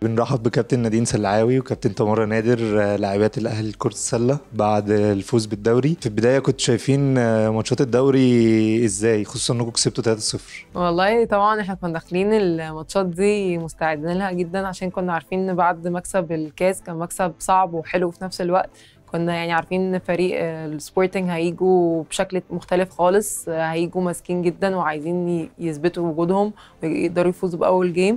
بنرحب بكابتن نادين سلعاوي وكابتن تمارا نادر آه، لاعبات الاهلي كرة السلة بعد الفوز بالدوري في البداية كنت شايفين آه، ماتشات الدوري ازاي خصوصا انكم كسبتوا 3-0 والله طبعا احنا كنا داخلين الماتشات دي مستعدين لها جدا عشان كنا عارفين ان بعد مكسب الكاس كان مكسب صعب وحلو في نفس الوقت كنا يعني عارفين ان فريق آه، السبورتنج هيجوا بشكل مختلف خالص آه، هيجوا ماسكين جدا وعايزين ي- يثبتوا وجودهم ويقدروا يفوزوا باول جيم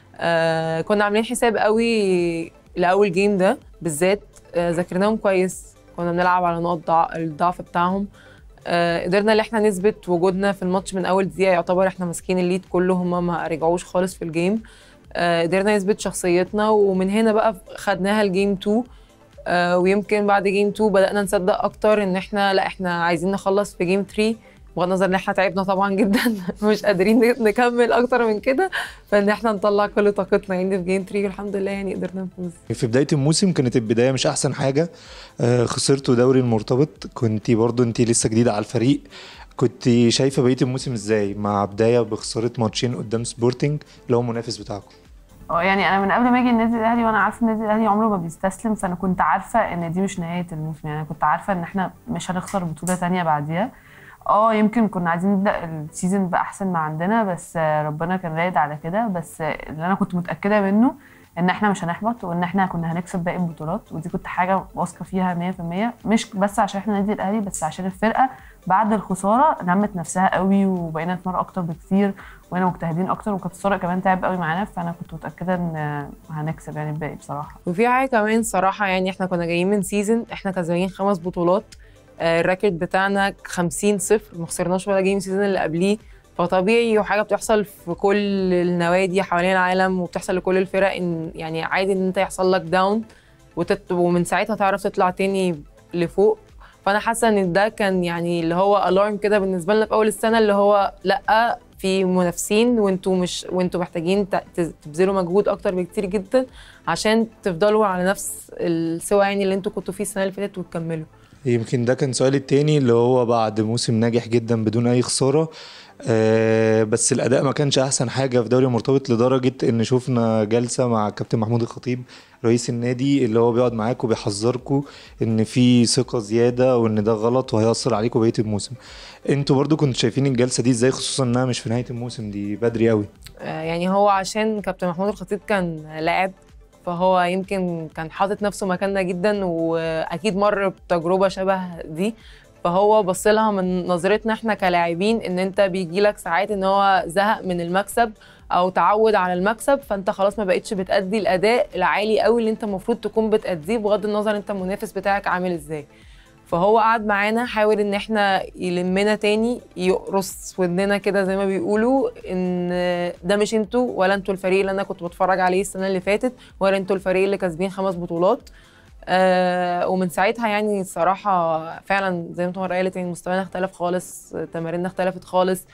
آه كنا عاملين حساب قوي لاول جيم ده بالذات آه ذاكرناهم كويس كنا بنلعب على نقط ضع- الضعف بتاعهم آه، قدرنا ان احنا نثبت وجودنا في الماتش من اول دقيقه يعتبر احنا ماسكين الليد كله هم ما رجعوش خالص في الجيم آه، قدرنا نثبت شخصيتنا ومن هنا بقى خدناها الجيم 2 آه، ويمكن بعد جيم 2 بدانا نصدق اكتر ان احنا لا احنا عايزين نخلص في جيم 3 بغض النظر ان احنا تعبنا طبعا جدا مش قادرين نكمل اكتر من كده فان احنا نطلع كل طاقتنا يعني في جيم 3 والحمد لله يعني قدرنا نفوز في بداية الموسم كانت البداية مش أحسن حاجة آه، خسرتوا دوري المرتبط كنتي برضو انتي لسه جديدة على الفريق كنت شايفة بقية الموسم ازاي مع بداية بخسارة ماتشين قدام سبورتنج اللي هو المنافس بتاعكم اه يعني انا من قبل ما اجي النادي الاهلي وانا عارفه النادي الاهلي عمره ما بيستسلم فانا كنت عارفه ان دي مش نهايه الموسم يعني انا كنت عارفه ان احنا مش هنخسر بطوله تانية بعديها اه يمكن كنا عايزين نبدا السيزون باحسن ما عندنا بس آه، ربنا كان رايد على كده بس آه، اللي انا كنت متاكده منه ان احنا مش هنحبط وان احنا كنا هنكسب باقي البطولات ودي كنت حاجه واثقه فيها 100% مش بس عشان احنا النادي الاهلي بس عشان الفرقه بعد الخساره نمت نفسها قوي وبقينا نتمرن اكتر بكتير وبقينا مجتهدين اكتر وكابتن طارق كمان تعب قوي معانا فانا كنت متاكده ان هنكسب يعني الباقي بصراحه وفي حاجه كمان صراحه يعني احنا كنا جايين من سيزون احنا كسبانين خمس بطولات آه، الراكت بتاعنا 50 صفر ما خسرناش ولا جيم سيزون اللي قبليه فطبيعي وحاجه بتحصل في كل النوادي حوالين العالم وبتحصل لكل الفرق ان يعني عادي ان انت يحصل لك داون وتت... ومن ساعتها تعرف تطلع تاني لفوق فانا حاسه ان ده كان يعني اللي هو الارم كده بالنسبه لنا في اول السنه اللي هو لا في منافسين وانتوا مش وانتوا محتاجين ت- ت- تبذلوا مجهود اكتر بكتير جدا عشان تفضلوا على نفس السوا يعني اللي انتوا كنتوا فيه السنه اللي فاتت وتكملوا يمكن ده كان سؤالي التاني اللي هو بعد موسم ناجح جدا بدون أي خسارة آه، بس الأداء ما كانش أحسن حاجة في دوري المرتبط لدرجة إن شفنا جلسة مع كابتن محمود الخطيب رئيس النادي اللي هو بيقعد معاكم وبيحذركم إن في ثقة زيادة وإن ده غلط وهيأثر عليكم بقية الموسم انتوا برضو كنتوا شايفين الجلسة دي ازاي خصوصا انها مش في نهاية الموسم دي بدري قوي آه، يعني هو عشان كابتن محمود الخطيب كان لاعب فهو يمكن كان حاطط نفسه مكاننا جدا واكيد مر بتجربه شبه دي فهو بص لها من نظرتنا احنا كلاعبين ان انت بيجي لك ساعات ان هو زهق من المكسب او تعود على المكسب فانت خلاص ما بقتش بتأدي الاداء العالي قوي اللي انت المفروض تكون بتأديه بغض النظر انت المنافس بتاعك عامل ازاي فهو قعد معانا حاول ان احنا يلمنا تاني يقرص ودننا كده زي ما بيقولوا ان ده مش انتوا ولا انتوا الفريق اللي انا كنت بتفرج عليه السنه اللي فاتت ولا انتوا الفريق اللي كاسبين خمس بطولات آه ومن ساعتها يعني الصراحه فعلا زي ما تمر قالت يعني مستوانا اختلف خالص تماريننا اختلفت خالص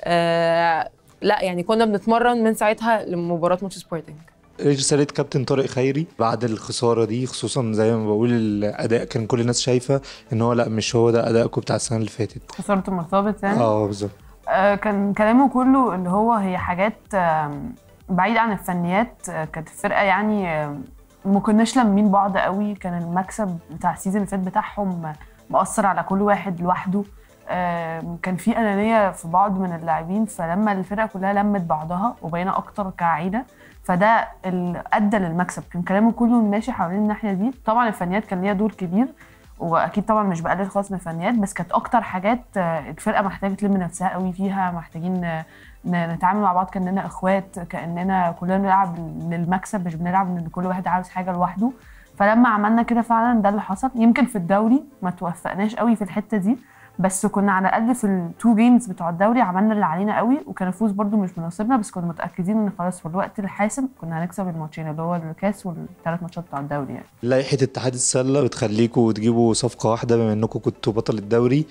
آه لا يعني كنا بنتمرن من ساعتها لمباراه ماتش سبورتنج رسالة كابتن طارق خيري بعد الخسارة دي خصوصا زي ما بقول الأداء كان كل الناس شايفة إن هو لأ مش هو ده أدائكم بتاع السنة اللي فاتت خساره المرتبط يعني اه بالظبط آه، كان كلامه كله اللي هو هي حاجات آم، بعيد عن الفنيات آه، كانت الفرقه يعني آم، ما كناش لامين بعض قوي كان المكسب بتاع السيزون اللي فات بتاعهم مؤثر على كل واحد لوحده آم، كان في انانيه في بعض من اللاعبين فلما الفرقه كلها لمت بعضها وبقينا اكتر كعيله فده اللي ادى للمكسب كان كلامه كله ماشي حوالين الناحيه دي طبعا الفنيات كان ليها دور كبير واكيد طبعا مش بقلل خالص من الفنيات بس كانت اكتر حاجات آه، الفرقه محتاجه تلم نفسها قوي فيها محتاجين آه، ن- نتعامل مع بعض كاننا اخوات كاننا كلنا بنلعب للمكسب مش بنلعب ان كل واحد عاوز حاجه لوحده فلما عملنا كده فعلا ده اللي حصل يمكن في الدوري ما توفقناش قوي في الحته دي بس كنا على الاقل في التو جيمز بتوع الدوري عملنا اللي علينا قوي وكان الفوز برده مش مناسبنا بس كنا متاكدين ان خلاص في الوقت الحاسم كنا هنكسب الماتشين اللي هو الكاس والثلاث ماتشات بتوع الدوري يعني لائحة اتحاد السلة بتخليكوا تجيبوا صفقة واحدة بما انكم كنتوا بطل الدوري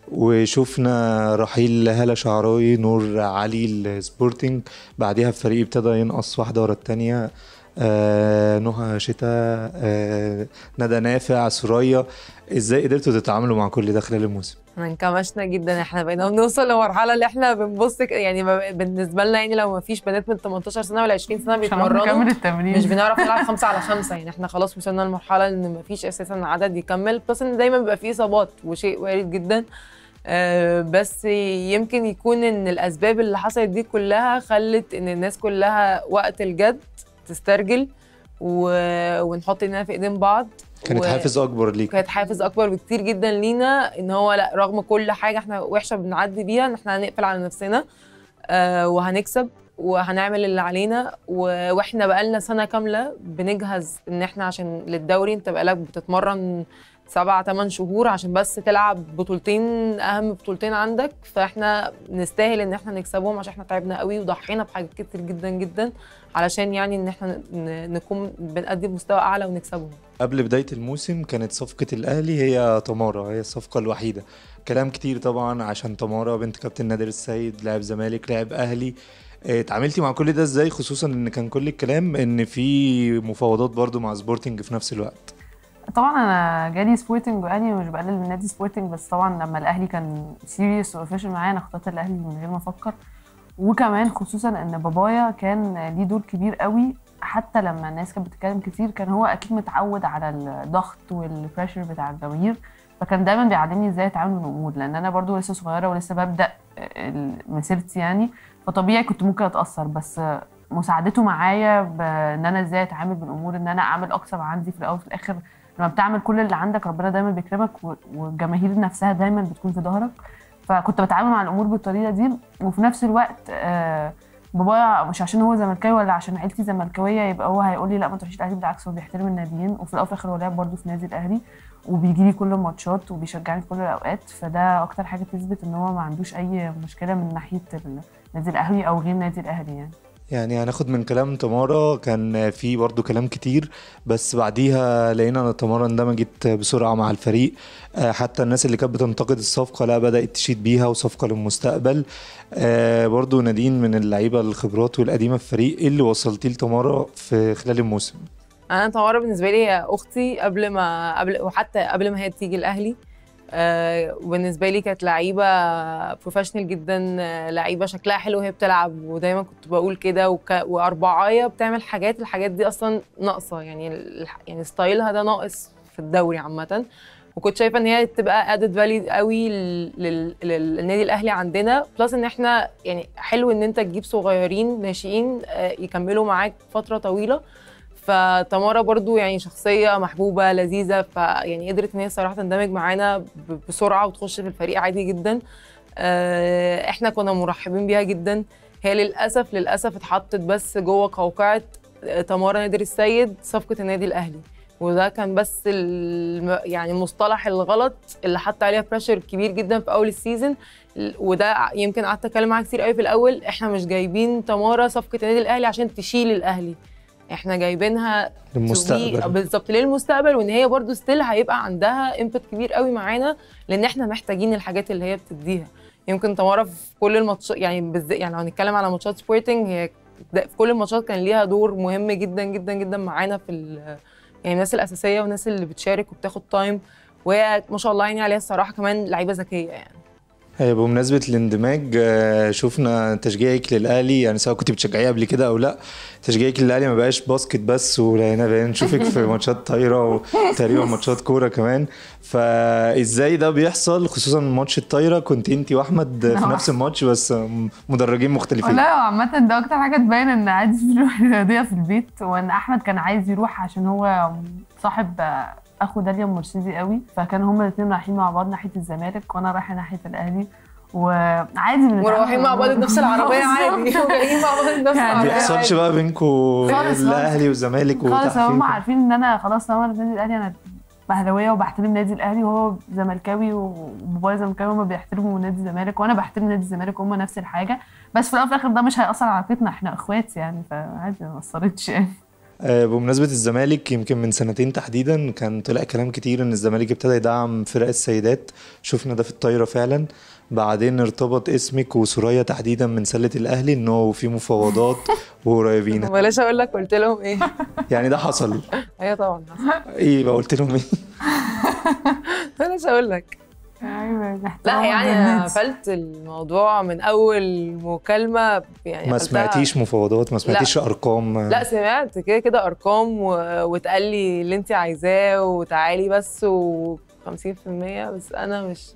وشفنا رحيل هالة شعراوي نور علي السبورتنج بعديها الفريق ابتدى ينقص واحدة ورا التانية آه نهى شتاء آه ندى نافع سوريا ازاي قدرتوا تتعاملوا مع كل ده خلال الموسم احنا انكمشنا جدا احنا بقينا بنوصل لمرحله اللي احنا بنبص ك- يعني ما- بالنسبه لنا يعني لو ما فيش بنات من 18 سنه ولا 20 سنه مش هنعرف بيتمرنوا نكمل التمرين مش بنعرف نلعب خمسة على خمسة يعني احنا خلاص وصلنا لمرحلة ان مفيش اساسا عدد يكمل بلس ان دايما بيبقى فيه اصابات وشيء وارد جدا آه، بس يمكن يكون ان الاسباب اللي حصلت دي كلها خلت ان الناس كلها وقت الجد تسترجل و... ونحط ايدينا في ايدين بعض كانت و- حافز اكبر ليك كانت حافز اكبر بكتير جدا لينا ان هو لا رغم كل حاجه احنا وحشه بنعدي بيها ان احنا هنقفل على نفسنا آه وهنكسب وهنعمل اللي علينا و- واحنا بقالنا سنه كامله بنجهز ان احنا عشان للدوري انت بقالك بتتمرن سبعة تمن شهور عشان بس تلعب بطولتين اهم بطولتين عندك فاحنا نستاهل ان احنا نكسبهم عشان احنا تعبنا قوي وضحينا بحاجات كتير جدا جدا علشان يعني ان احنا ن- نكون بنقدم مستوى اعلى ونكسبهم قبل بداية الموسم كانت صفقة الأهلي هي تمارا هي الصفقة الوحيدة كلام كتير طبعا عشان تمارا بنت كابتن نادر السيد لاعب زمالك لاعب أهلي اه، اتعاملتي مع كل ده ازاي خصوصا ان كان كل الكلام ان في مفاوضات برضو مع سبورتنج في نفس الوقت طبعا انا جالي سبورتنج واهلي مش بقلل من نادي سبورتنج بس طبعا لما الاهلي كان سيريس واوفيشال معايا انا اخترت الاهلي من غير ما افكر وكمان خصوصا ان بابايا كان ليه دور كبير قوي حتى لما الناس كانت بتتكلم كتير كان هو اكيد متعود على الضغط والبريشر بتاع الجماهير فكان دايما بيعلمني ازاي اتعامل مع الامور لان انا برضو لسه صغيره ولسه ببدا ال- مسيرتي يعني فطبيعي كنت ممكن اتاثر بس مساعدته معايا بان انا ازاي اتعامل بالامور ان انا اعمل اقصى ما عندي في الاول وفي الاخر لما بتعمل كل اللي عندك ربنا دايما بيكرمك و- والجماهير نفسها دايما بتكون في ظهرك فكنت بتعامل مع الامور بالطريقه دي وفي نفس الوقت آه بابايا مش عشان هو زملكاوي ولا عشان عيلتي زملكاويه يبقى هو هيقول لي لا ما تروحيش الاهلي بالعكس هو بيحترم الناديين وفي الاول وفي الاخر هو لاعب برضه في نادي الاهلي وبيجي لي كل الماتشات وبيشجعني في كل الاوقات فده اكتر حاجه تثبت ان هو ما عندوش اي مشكله من ناحيه النادي الاهلي او غير نادي الاهلي يعني يعني هناخد من كلام تمارا كان في برضو كلام كتير بس بعديها لقينا ان تمارا اندمجت بسرعة مع الفريق آه، حتى الناس اللي كانت بتنتقد الصفقة لا بدأت تشيد بيها وصفقة للمستقبل آه، برضو نادين من اللعيبة الخبرات والقديمة في الفريق ايه اللي وصلتيه لتمارا في خلال الموسم انا تمارا بالنسبه لي هي اختي قبل ما قبل وحتى قبل ما هي تيجي الاهلي آه، وبالنسبه لي كانت لعيبه بروفيشنال جدا آه، لعيبه شكلها حلو وهي بتلعب ودايما كنت بقول كده وك... واربعايه بتعمل حاجات الحاجات دي اصلا ناقصه يعني ال... يعني ستايلها ده ناقص في الدوري عامه وكنت شايفه ان هي تبقى ادد فاليو قوي لل... لل... للنادي الاهلي عندنا بلس ان احنا يعني حلو ان انت تجيب صغيرين ناشئين آه، يكملوا معاك فتره طويله فتمارا برضو يعني شخصية محبوبة لذيذة فيعني قدرت ان هي صراحة تندمج معانا ب- بسرعة وتخش في الفريق عادي جدا آه، احنا كنا مرحبين بيها جدا هي للأسف للأسف اتحطت بس جوه قوقعة آه، تمارا نادر السيد صفقة النادي الأهلي وده كان بس الم- يعني المصطلح الغلط اللي حط عليها بريشر كبير جدا في اول السيزون ال- وده ع- يمكن قعدت اتكلم معاها كتير قوي في الاول احنا مش جايبين تمارا صفقه النادي الاهلي عشان تشيل الاهلي احنا جايبينها للمستقبل to be- بالظبط للمستقبل وان هي برضو ستيل هيبقى عندها امباكت كبير قوي معانا لان احنا محتاجين الحاجات اللي هي بتديها يمكن تمارا في كل الماتشات يعني بالذات يعني لو هنتكلم على ماتشات سبورتنج هي ده- في كل الماتشات كان ليها دور مهم جدا جدا جدا معانا في ال- يعني الناس الاساسيه والناس اللي بتشارك وبتاخد تايم وهي ما شاء الله يعني عليها الصراحه كمان لعيبه ذكيه يعني آه، بمناسبة الاندماج آه، شفنا تشجيعك للأهلي يعني سواء كنت بتشجعيه قبل كده أو لأ تشجيعك للأهلي ما بقاش باسكت بس ولقينا بقينا نشوفك في ماتشات طايرة وتقريبا ماتشات كورة كمان فإزاي ده بيحصل خصوصا ماتش الطايرة كنت أنت وأحمد في آه. نفس الماتش بس م- مدرجين مختلفين والله هو عامة ده أكتر حاجة تبين إن عادي في الروح الرياضية في البيت وإن أحمد كان عايز يروح عشان هو صاحب أخو داليا مرسيدي قوي فكان هما الاتنين رايحين مع بعض ناحية الزمالك وأنا رايحة ناحية الأهلي وعادي بنتعامل مروحين مع بعض بنفس العربيه عادي وجايين مع بعض بنفس يعني ما العربيه بيحصلش عادي. بقى بينكوا خالص، الأهلي والزمالك خالص وتحفيل هم عارفين إن أنا خلاص طالما أنا في نادي الأهلي أنا أهلاوية وبحترم نادي الأهلي وهو زملكاوي وبابايا زملكاوي هما بيحترموا نادي الزمالك وأنا بحترم نادي الزمالك وهما نفس الحاجة بس في الأول وفي الآخر ده مش هيأثر على علاقتنا إحنا إخوات يعني فعادي ما أثرتش يعني آه، بمناسبة الزمالك يمكن من سنتين تحديدا كان طلع كلام كتير ان الزمالك ابتدى يدعم فرق السيدات شفنا ده في الطايرة فعلا بعدين ارتبط اسمك وسوريا تحديدا من سلة الاهلي انه في مفاوضات وقريبين بلاش اقول لك قلت لهم ايه يعني ده حصل ايوه طبعا ايه بقى قلت لهم ايه بلاش اقول لك ايوه لا احترام يعني انا الناس. قفلت الموضوع من اول مكالمه يعني ما قفلتها. سمعتيش مفاوضات ما سمعتيش ارقام لا سمعت كده كده ارقام و... واتقال لي اللي انت عايزاه وتعالي بس و 50% بس انا مش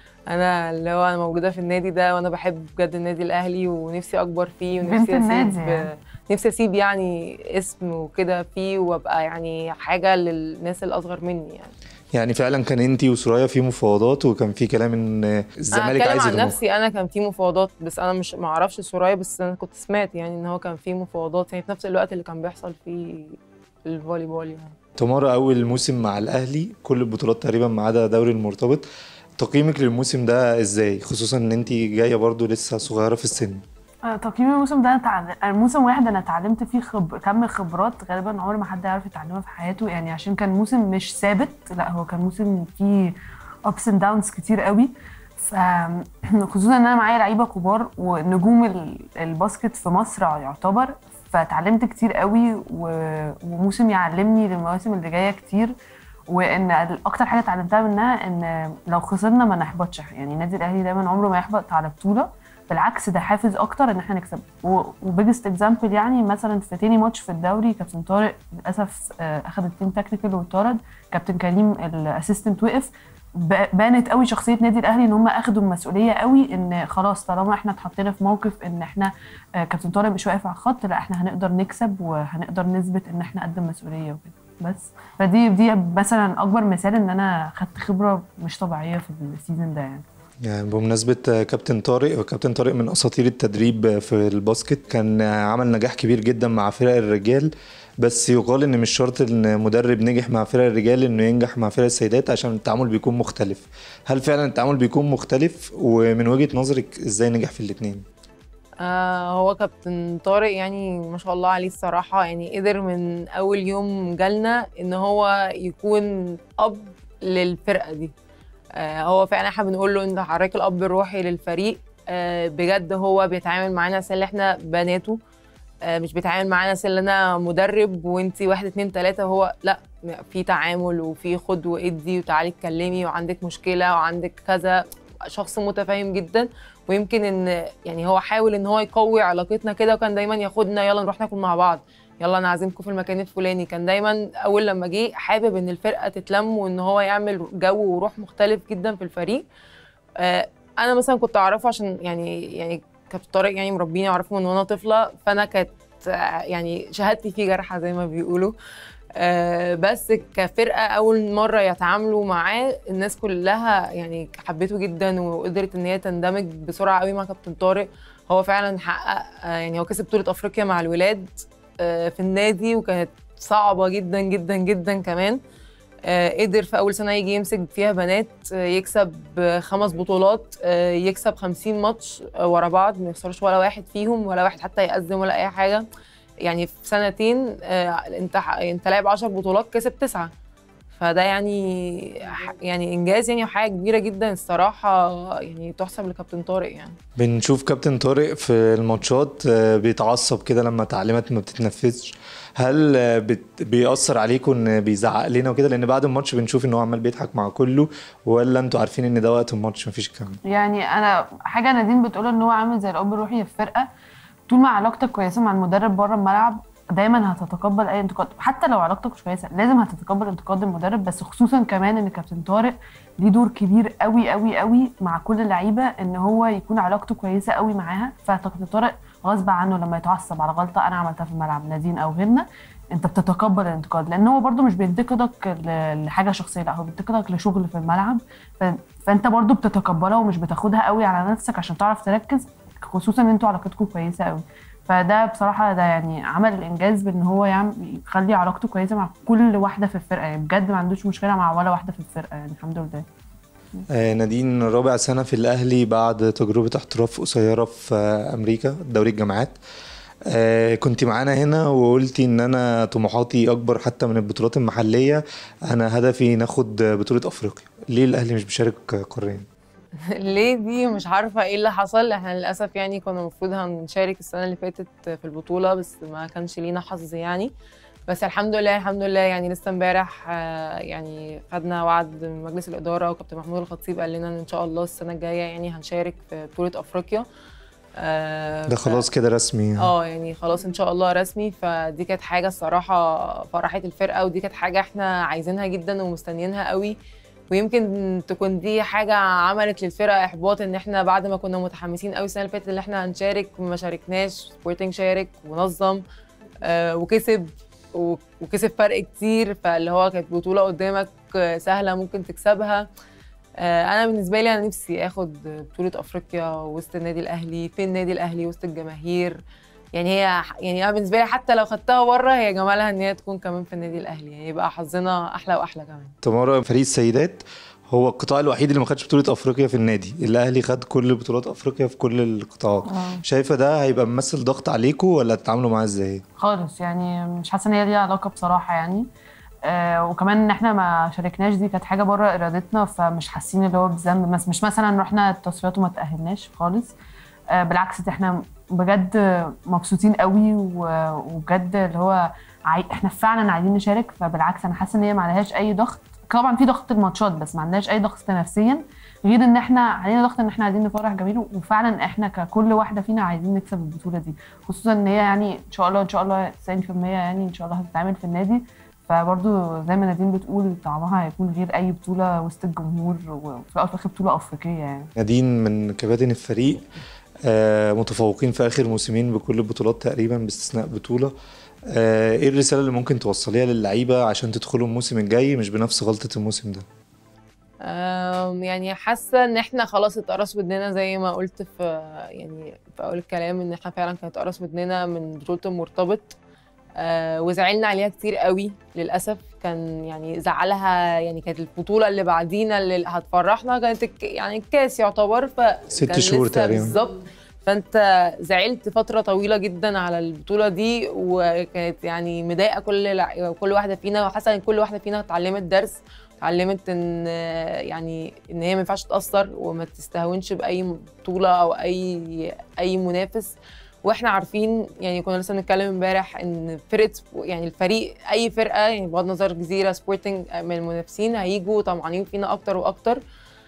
انا اللي هو انا موجوده في النادي ده وانا بحب بجد النادي الاهلي ونفسي اكبر فيه بنت ونفسي النادي اسيب يعني. نفسي اسيب يعني اسم وكده فيه وابقى يعني حاجه للناس الاصغر مني يعني يعني فعلا كان انتي وسوريا في مفاوضات وكان في كلام ان انا الزمالك اتكلم عايز عن يضمك نفسي انا كان في مفاوضات بس انا مش ما اعرفش سرايا بس انا كنت سمعت يعني ان هو كان في مفاوضات يعني في نفس الوقت اللي كان بيحصل فيه الفولي بول يعني تمارا اول موسم مع الاهلي كل البطولات تقريبا ما عدا دوري المرتبط تقييمك للموسم ده ازاي خصوصا ان انت جايه برضو لسه صغيره في السن آه، تقييم الموسم ده أنا تعل... الموسم واحد انا اتعلمت فيه خب... كم خبرات غالبا عمر ما حد يعرف يتعلمها في حياته يعني عشان كان موسم مش ثابت لا هو كان موسم فيه ups and downs كتير قوي ف خصوصا ان انا معايا لعيبه كبار ونجوم ال- الباسكت في مصر يعتبر فتعلمت كتير قوي و... وموسم يعلمني للمواسم اللي جايه كتير وان اكتر حاجه اتعلمتها منها ان لو خسرنا ما نحبطش يعني النادي الاهلي دايما عمره ما يحبط على بطوله بالعكس ده حافز اكتر ان احنا نكسب وبيجست اكزامبل يعني مثلا في تاني ماتش في الدوري كابتن طارق للاسف آه، اخذ التيم تكنيكال واتطرد كابتن كريم الاسيستنت وقف ب- بانت قوي شخصيه نادي الاهلي ان هم اخدوا المسؤوليه قوي ان خلاص طالما احنا اتحطينا في موقف ان احنا آه، كابتن طارق مش واقف على الخط لا احنا هنقدر نكسب وهنقدر نثبت ان احنا قد المسؤوليه وكده بس فدي دي مثلا اكبر مثال ان انا خدت خبره مش طبيعيه في السيزون ده يعني يعني بمناسبة كابتن طارق وكابتن طارق من أساطير التدريب في الباسكت كان عمل نجاح كبير جدا مع فرق الرجال بس يقال ان مش شرط ان مدرب نجح مع فرق الرجال انه ينجح مع فرق السيدات عشان التعامل بيكون مختلف هل فعلا التعامل بيكون مختلف ومن وجهة نظرك ازاي نجح في الاتنين آه هو كابتن طارق يعني ما شاء الله عليه الصراحة يعني قدر من أول يوم جالنا إن هو يكون أب للفرقة دي آه هو فعلا احنا بنقول له أنت حضرتك الأب الروحي للفريق آه بجد هو بيتعامل معانا أساس إن إحنا بناته آه مش بيتعامل معانا أساس إن أنا مدرب وأنت واحد اتنين تلاتة هو لأ في تعامل وفي خد وادي وتعالي اتكلمي وعندك مشكلة وعندك كذا شخص متفاهم جدا ويمكن ان يعني هو حاول ان هو يقوي علاقتنا كده وكان دايما ياخدنا يلا نروح ناكل مع بعض يلا انا عازمكم في المكان الفلاني كان دايما اول لما جه حابب ان الفرقه تتلم وان هو يعمل جو وروح مختلف جدا في الفريق آه انا مثلا كنت اعرفه عشان يعني يعني كابتن طارق يعني مربيني اعرفه من وانا طفله فانا كانت آه، يعني شهادتي فيه جارحه زي ما بيقولوا آه، بس كفرقه اول مره يتعاملوا معاه الناس كلها يعني حبيته جدا وقدرت ان هي تندمج بسرعه قوي مع كابتن طارق هو فعلا حقق آه، يعني هو كسب بطوله افريقيا مع الولاد آه، في النادي وكانت صعبه جدا جدا جدا كمان آه، قدر في اول سنه يجي يمسك فيها بنات آه، يكسب آه، خمس بطولات آه، يكسب 50 ماتش آه، ورا بعض ما يخسرش ولا واحد فيهم ولا واحد حتى يأذن ولا اي حاجه يعني في سنتين آه، انت ح- انت لاعب 10 بطولات كسب تسعه فده يعني ح- يعني انجاز يعني وحاجه كبيره جدا الصراحه يعني تحسب لكابتن طارق يعني بنشوف كابتن طارق في الماتشات آه، بيتعصب كده لما تعليمات ما بتتنفذش هل آه، بت- بيأثر عليكم ان بيزعق لنا وكده لان بعد الماتش بنشوف ان هو عمال بيضحك مع كله ولا انتوا عارفين ان ده وقت الماتش مفيش الكلام ده؟ يعني انا حاجه نادين بتقول ان هو عامل زي الاب الروحي في الفرقه طول ما علاقتك كويسه مع المدرب بره الملعب دايما هتتقبل اي انتقاد حتى لو علاقتك مش كويسه لازم هتتقبل انتقاد المدرب بس خصوصا كمان ان كابتن طارق ليه دور كبير قوي قوي قوي مع كل اللعيبه ان هو يكون علاقته كويسه قوي معاها فكابتن طارق غصب عنه لما يتعصب على غلطه انا عملتها في الملعب نادين او غيرنا انت بتتقبل الانتقاد لان هو برده مش بينتقدك ل- لحاجه شخصيه لا هو بينتقدك لشغل في الملعب ف... فانت برضو بتتقبلها ومش بتاخدها قوي على نفسك عشان تعرف تركز خصوصا ان انتوا علاقتكم كويسه قوي فده بصراحه ده يعني عمل انجاز بان هو يعمل يخلي علاقته كويسه مع كل واحده في الفرقه يعني بجد ما عندوش مشكله مع ولا واحده في الفرقه يعني الحمد لله آه، نادين رابع سنة في الأهلي بعد تجربة احتراف قصيرة في آه، أمريكا دوري الجامعات آه كنت معانا هنا وقلتي ان انا طموحاتي اكبر حتى من البطولات المحليه انا هدفي ناخد بطوله افريقيا ليه الاهلي مش بيشارك قاريا ليه دي مش عارفة ايه اللي حصل احنا للأسف يعني كنا المفروض هنشارك السنة اللي فاتت في البطولة بس ما كانش لينا حظ يعني بس الحمد لله الحمد لله يعني لسه امبارح آه، يعني خدنا وعد من مجلس الإدارة وكابتن محمود الخطيب قال لنا ان ان شاء الله السنة الجاية يعني هنشارك في بطولة أفريقيا آه، ده ف- خلاص كده رسمي اه يعني خلاص ان شاء الله رسمي فدي كانت حاجه الصراحه فرحت الفرقه ودي كانت حاجه احنا عايزينها جدا ومستنيينها قوي ويمكن تكون دي حاجه عملت للفرقه احباط ان احنا بعد ما كنا متحمسين قوي السنه اللي فاتت اللي احنا هنشارك ما شاركناش سبورتنج شارك ونظم آه وكسب و- وكسب فرق كتير فاللي هو كانت بطوله قدامك آه، سهله ممكن تكسبها آه، انا بالنسبه لي انا نفسي اخد بطوله افريقيا وسط النادي الاهلي في النادي الاهلي وسط الجماهير يعني هي يعني انا بالنسبه لي حتى لو خدتها بره هي جمالها ان هي تكون كمان في النادي الاهلي يعني يبقى حظنا احلى واحلى كمان تمارا فريق السيدات هو القطاع الوحيد اللي ما خدش بطوله افريقيا في النادي الاهلي خد كل بطولات افريقيا في كل القطاعات شايفه ده هيبقى ممثل ضغط عليكم ولا تتعاملوا معاه ازاي خالص يعني مش حاسه ان هي ليها علاقه بصراحه يعني آه وكمان ان احنا ما شاركناش دي كانت حاجه بره ارادتنا فمش حاسين اللي هو بذنب بس مش مثلا رحنا التصفيات وما تاهلناش خالص آه بالعكس ده احنا بجد مبسوطين قوي و- وبجد اللي هو عاي... احنا فعلا عايزين نشارك فبالعكس انا حاسه ان هي ما عليهاش اي ضغط طبعا في ضغط الماتشات بس ما عندناش اي ضغط نفسيا غير ان احنا علينا ضغط ان احنا عايزين نفرح جميل وفعلا احنا ككل واحده فينا عايزين نكسب البطوله دي خصوصا ان هي يعني ان شاء الله ان شاء الله 90% يعني ان شاء الله هتتعمل في النادي فبرضه زي ما نادين بتقول طعمها هيكون غير اي بطوله وسط الجمهور وفي الاول وفي الاخر بطوله افريقيه يعني نادين من كباتن الفريق آه، متفوقين في اخر موسمين بكل البطولات تقريبا باستثناء بطوله آه، ايه الرساله اللي ممكن توصليها للعيبه عشان تدخلوا الموسم الجاي مش بنفس غلطه الموسم ده أم، يعني حاسه ان احنا خلاص اتقرص ودننا زي ما قلت في يعني في اول الكلام ان احنا فعلا كانت اتقرص ودننا من بطوله المرتبط أه وزعلنا عليها كتير قوي للاسف كان يعني زعلها يعني كانت البطوله اللي بعدينا اللي هتفرحنا كانت الك- يعني الكاس يعتبر ف ست كان شهور لسه تقريبا. بالظبط فانت زعلت فتره طويله جدا على البطوله دي وكانت يعني مضايقه كل لع- كل واحده فينا وحاسه ان كل واحده فينا اتعلمت درس اتعلمت ان يعني ان هي ما ينفعش تاثر وما تستهونش باي بطوله او اي اي منافس واحنا عارفين يعني كنا لسه بنتكلم امبارح ان فرقه يعني الفريق اي فرقه يعني بغض النظر جزيره سبورتنج من المنافسين هيجوا طمعانين فينا اكتر واكتر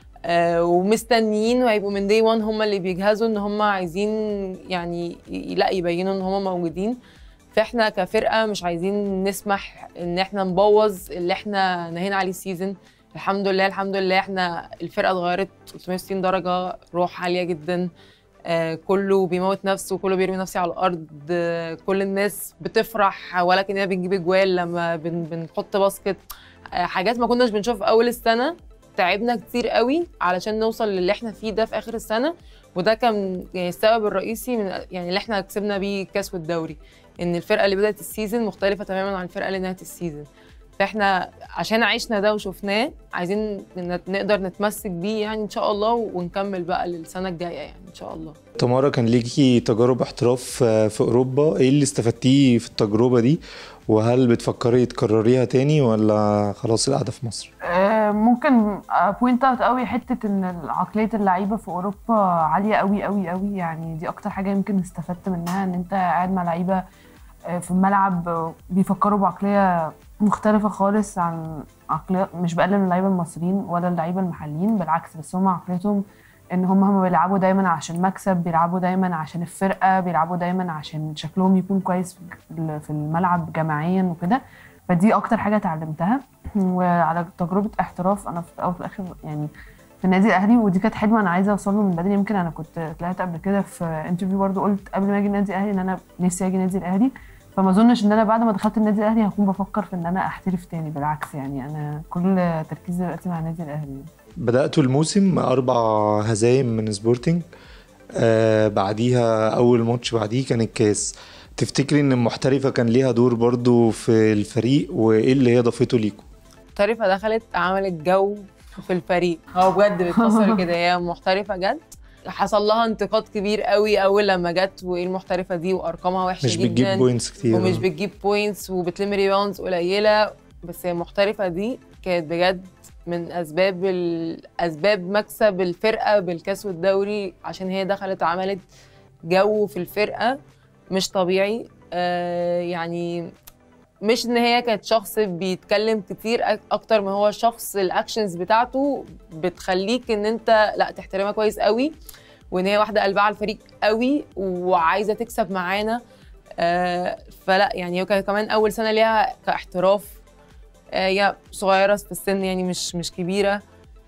آه، ومستنيين وهيبقوا من دي 1 هم اللي بيجهزوا ان هم عايزين يعني ي- لا يبينوا ان هم موجودين فاحنا كفرقه مش عايزين نسمح ان احنا نبوظ اللي احنا نهينا عليه السيزون الحمد لله الحمد لله احنا الفرقه اتغيرت 360 درجه روح عاليه جدا آه كله بيموت نفسه كله بيرمي نفسه على الارض آه كل الناس بتفرح ولكننا بنجيب اجوال لما بن بنحط باسكت آه حاجات ما كناش بنشوف اول السنه تعبنا كتير قوي علشان نوصل للي احنا فيه ده في اخر السنه وده كان يعني السبب الرئيسي من يعني اللي احنا كسبنا بيه الكاس والدوري ان الفرقه اللي بدات السيزون مختلفه تماما عن الفرقه اللي نهت السيزون فاحنا عشان عشنا ده وشفناه عايزين نت- نقدر نتمسك بيه يعني ان شاء الله ونكمل بقى للسنه الجايه يعني ان شاء الله تمارا كان ليكي تجارب احتراف آه، في اوروبا ايه اللي استفدتيه في التجربه دي وهل بتفكري تكرريها تاني ولا خلاص القعده في مصر آه، ممكن بوينت اوت قوي حته ان عقليه اللعيبه في اوروبا عاليه قوي قوي قوي يعني دي اكتر حاجه يمكن استفدت منها ان انت قاعد مع لعيبه آه، في الملعب آه، بيفكروا بعقليه مختلفه خالص عن عقليه مش بقلل من اللعيبه المصريين ولا اللعيبه المحليين بالعكس بس هم عقليتهم ان هم هم بيلعبوا دايما عشان مكسب بيلعبوا دايما عشان الفرقه بيلعبوا دايما عشان شكلهم يكون كويس في- في الملعب جماعيا وكده فدي اكتر حاجه اتعلمتها وعلى تجربه احتراف انا في الاول وفي الاخر يعني في النادي الاهلي ودي كانت حلمه انا عايزه اوصل له من بدري يمكن انا كنت طلعت قبل كده في انترفيو برضو قلت قبل ما اجي النادي الاهلي ان انا نفسي اجي النادي الاهلي فما اظنش ان انا بعد ما دخلت النادي الاهلي هكون بفكر في ان انا احترف تاني بالعكس يعني انا كل تركيزي دلوقتي مع النادي الاهلي بدأتوا الموسم أربع هزايم من سبورتنج آه بعديها أول ماتش بعديه كان الكاس تفتكري إن المحترفة كان ليها دور برضو في الفريق وإيه اللي هي ضافته ليكم؟ محترفه دخلت عملت جو في الفريق هو بجد بتفسر كده هي محترفه جد حصل لها انتقاد كبير قوي اول لما جت وايه المحترفه دي وارقامها وحشه مش جدا بتجيب بوينتس كتير ومش آه. بتجيب بوينتس وبتلم ريباوندز قليله بس هي المحترفه دي كانت بجد من اسباب ال- اسباب مكسب الفرقه بالكاس والدوري عشان هي دخلت عملت جو في الفرقه مش طبيعي آه يعني مش ان هي كانت شخص بيتكلم كتير أك- اكتر ما هو شخص الاكشنز بتاعته بتخليك ان انت لا تحترمها كويس قوي وان هي واحده قلبها على الفريق قوي وعايزه تكسب معانا آه، فلا يعني هي كانت كمان اول سنه ليها كاحتراف آه، هي صغيره في السن يعني مش مش كبيره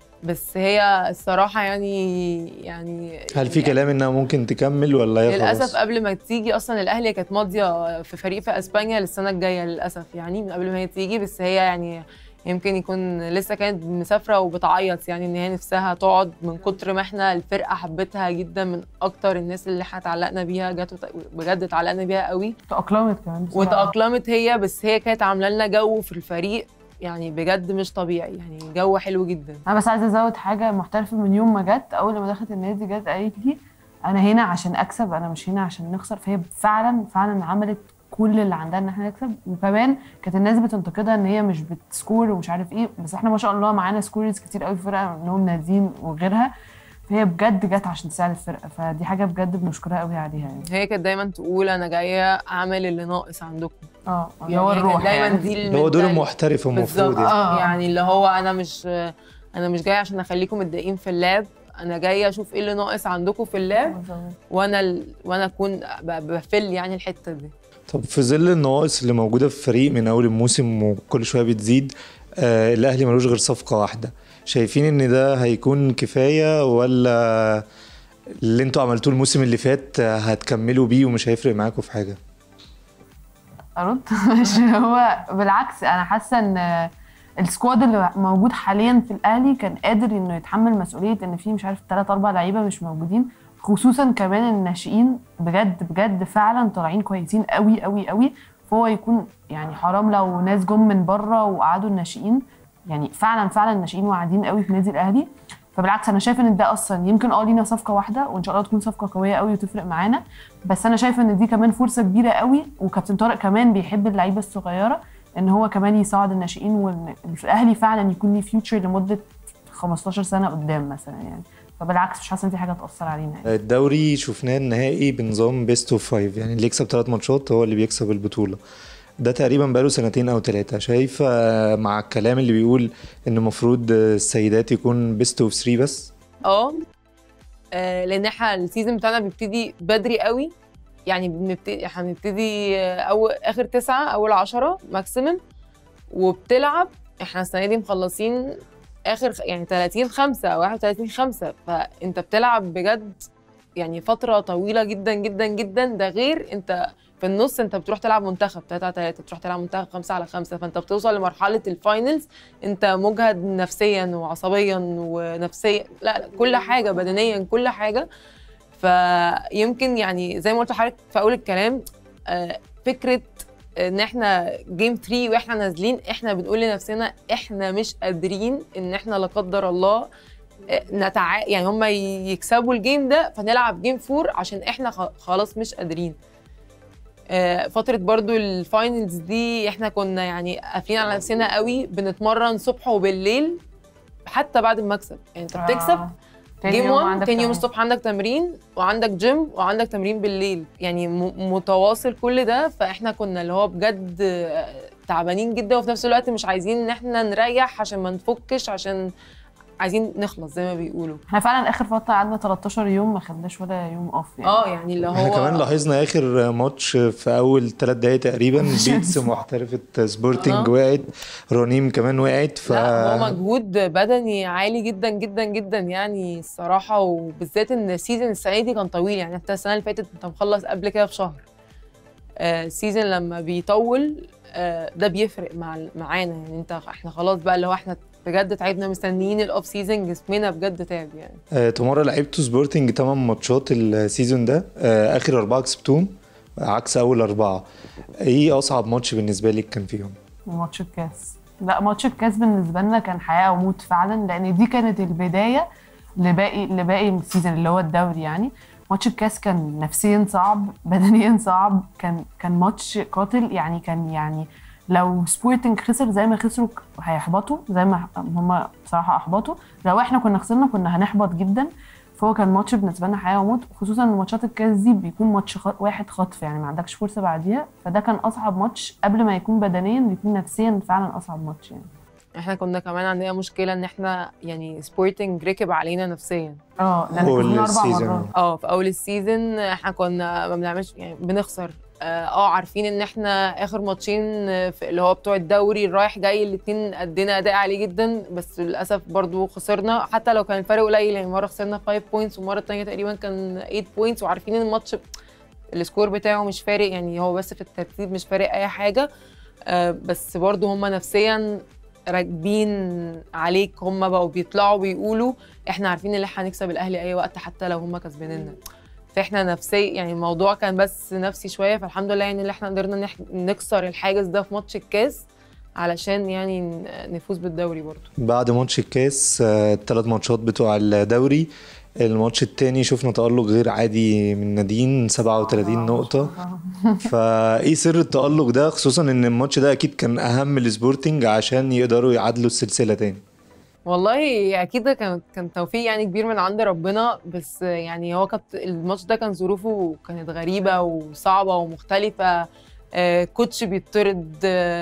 بس هي الصراحه يعني يعني هل في كلام انها ممكن تكمل ولا هي للاسف خلاص؟ قبل ما تيجي اصلا الاهلي كانت ماضيه في فريق في اسبانيا للسنه الجايه للاسف يعني من قبل ما هي تيجي بس هي يعني يمكن يكون لسه كانت مسافره وبتعيط يعني ان هي نفسها تقعد من كتر ما احنا الفرقه حبتها جدا من اكتر الناس اللي احنا اتعلقنا بيها جت وت- بجد اتعلقنا بيها قوي تأقلمت كمان بسرعة. وتأقلمت هي بس هي كانت عامله لنا جو في الفريق يعني بجد مش طبيعي يعني جو حلو جدا انا بس عايزه ازود حاجه محترفه من يوم ما جت اول ما دخلت النادي جت قالت لي انا هنا عشان اكسب انا مش هنا عشان نخسر فهي فعلا فعلا عملت كل اللي عندها ان احنا نكسب وكمان كانت الناس بتنتقدها ان هي مش بتسكور ومش عارف ايه بس احنا ما شاء الله معانا سكورز كتير قوي في الفرقه منهم نادين وغيرها فهي بجد جت عشان تساعد الفرقه فدي حاجه بجد بنشكرها قوي عليها يعني هي كانت دايما تقول انا جايه اعمل اللي ناقص عندكم اه اللي يعني هو هي كانت الروح دايما يعني. دي اللي هو دور المنتال- المحترف المفروض بالظبط يعني آه. يعني اللي هو انا مش انا مش جايه عشان اخليكم متضايقين في اللعب انا جايه اشوف ايه اللي ناقص عندكم في اللعب وانا ال... وانا اكون ب- بفل يعني الحته دي طب في ظل النواقص اللي موجوده في الفريق من اول الموسم وكل شويه بتزيد آه الاهلي ملوش غير صفقه واحده شايفين ان ده هيكون كفايه ولا اللي انتوا عملتوه الموسم اللي فات آه، هتكملوا بيه ومش هيفرق معاكم في حاجه ارد مش هو بالعكس انا حاسه ان السكواد اللي موجود حاليا في الاهلي كان قادر انه يتحمل مسؤوليه ان في مش عارف ثلاث اربع لعيبه مش موجودين خصوصا كمان الناشئين بجد بجد فعلا طالعين كويسين قوي قوي قوي فهو يكون يعني حرام لو ناس جم من بره وقعدوا الناشئين يعني فعلا فعلا الناشئين واعدين قوي في النادي الاهلي فبالعكس انا شايفه ان ده اصلا يمكن اه لينا صفقه واحده وان شاء الله تكون صفقه قويه قوي وتفرق معانا بس انا شايفه ان دي كمان فرصه كبيره قوي وكابتن طارق كمان بيحب اللعيبه الصغيره ان هو كمان يساعد الناشئين وان الاهلي فعلا يكون ليه فيوتشر لمده 15 سنه قدام مثلا يعني فبالعكس مش حاسه ان في حاجه تاثر علينا يعني. الدوري شفناه النهائي بنظام بيست اوف فايف يعني اللي يكسب ثلاث ماتشات هو اللي بيكسب البطوله ده تقريبا بقاله سنتين او ثلاثه شايفه آه، مع الكلام اللي بيقول ان المفروض آه، السيدات يكون بيست اوف 3 بس اه آه، لان احنا السيزون بتاعنا بيبتدي بدري قوي يعني بنبتدي احنا بنبتدي آه، اول اخر تسعة اول عشرة ماكسيمم وبتلعب احنا السنه دي مخلصين اخر خ- يعني 30 5 او 31 5 فانت بتلعب بجد يعني فتره طويله جدا جدا جدا ده غير انت في النص انت بتروح تلعب منتخب 3 على 3 بتروح تلعب منتخب 5 على 5 فانت بتوصل لمرحله الفاينلز انت مجهد نفسيا وعصبيا ونفسيا لا, لا كل حاجه بدنيا كل حاجه فيمكن يعني زي ما قلت لحضرتك في اول الكلام آه، فكره ان احنا جيم 3 واحنا نازلين احنا بنقول لنفسنا احنا مش قادرين ان احنا لا قدر الله آه، نتع يعني هم يكسبوا الجيم ده فنلعب جيم 4 عشان احنا خ- خلاص مش قادرين آه، فترة برضو الفاينلز دي احنا كنا يعني قافلين على نفسنا قوي بنتمرن صبح وبالليل حتى بعد المكسب يعني انت بتكسب آه. تاني جيم يوم 1 عندك تاني يوم تمرين. الصبح عندك تمرين وعندك جيم وعندك تمرين بالليل يعني م- متواصل كل ده فاحنا كنا اللي هو بجد آه، تعبانين جدا وفي نفس الوقت مش عايزين ان احنا نريح عشان ما نفكش عشان عايزين نخلص زي ما بيقولوا احنا فعلا اخر فتره قعدنا 13 يوم ما خدناش ولا يوم اوف يعني اه يعني اللي احنا هو كمان لاحظنا اخر ماتش في اول ثلاث دقايق تقريبا بيتس محترفه سبورتنج آه. وقعت رنيم كمان وقعت ف لا هو مجهود بدني عالي جدا جدا جدا يعني الصراحه وبالذات ان السيزون السنه دي كان طويل يعني انت السنه اللي فاتت انت مخلص قبل كده بشهر آه، السيزون لما بيطول آه، ده بيفرق مع معانا يعني انت احنا خلاص بقى اللي هو احنا بجد تعبنا مستنيين الاوف سيزون جسمنا بجد تعب يعني آه، تمارا لعبتوا سبورتنج 8 ماتشات السيزون ده آه، اخر اربعه كسبتوهم عكس اول اربعه ايه اصعب ماتش بالنسبه لك كان فيهم؟ ماتش الكاس لا ماتش الكاس بالنسبه لنا كان حياه او موت فعلا لان دي كانت البدايه لباقي لباقي السيزون اللي هو الدوري يعني ماتش الكاس كان نفسيا صعب بدنيا صعب كان كان ماتش قاتل يعني كان يعني لو سبورتنج خسر زي ما خسروا ك- هيحبطوا زي ما هم بصراحه احبطوا لو احنا كنا خسرنا كنا هنحبط جدا فهو كان ماتش بالنسبه لنا حياه وموت خصوصا ان ماتشات الكاس دي بيكون ماتش خ... واحد خطف يعني ما عندكش فرصه بعديها فده كان اصعب ماتش قبل ما يكون بدنيا بيكون نفسيا فعلا اصعب ماتش يعني احنا كنا كمان عندنا مشكله ان احنا يعني سبورتنج ركب علينا نفسيا اه لان هو كنا اربع السيزون. مرات اه في اول السيزون احنا كنا ما بنعملش يعني بنخسر اه آه، عارفين ان احنا اخر ماتشين آه، في اللي هو بتوع الدوري الرايح جاي الاتنين ادينا اداء عالي جدا بس للاسف برضو خسرنا حتى لو كان الفرق قليل يعني مره خسرنا 5 بوينتس ومره التانية تقريبا كان 8 بوينتس وعارفين ان الماتش السكور بتاعه مش فارق يعني هو بس في الترتيب مش فارق اي حاجه آه، بس برضو هم نفسيا راكبين عليك هم بقوا بيطلعوا بيقولوا احنا عارفين ان احنا هنكسب الاهلي اي وقت حتى لو هم كسبانيننا فاحنا نفسي يعني الموضوع كان بس نفسي شويه فالحمد لله يعني اللي احنا قدرنا نح- نكسر الحاجز ده في ماتش الكاس علشان يعني ن- نفوز بالدوري برضو بعد ماتش الكاس آه، الثلاث ماتشات بتوع الدوري الماتش التاني شفنا تألق غير عادي من نادين 37 نقطة فايه سر التألق ده خصوصا ان الماتش ده اكيد كان اهم لسبورتنج عشان يقدروا يعادلوا السلسلة تاني والله اكيد ده كان كان توفيق يعني كبير من عند ربنا بس يعني هو كانت الماتش ده كان ظروفه كانت غريبه وصعبه ومختلفه آه، كوتش بيطرد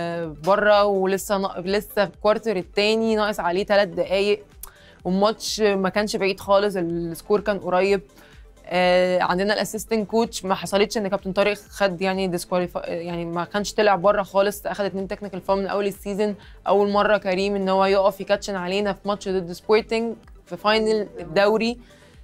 بره ولسه نا... لسه في الكوارتر التاني ناقص عليه ثلاث دقايق والماتش ما كانش بعيد خالص السكور كان قريب آه، عندنا الاسيستنت كوتش ما حصلتش ان كابتن طارق خد يعني ديسكواليفا يعني ما كانش طلع بره خالص اخد اتنين تكنيكال فاول من اول السيزون اول مره كريم ان هو يقف يكاتشن علينا في ماتش ضد سبورتنج في فاينل الدوري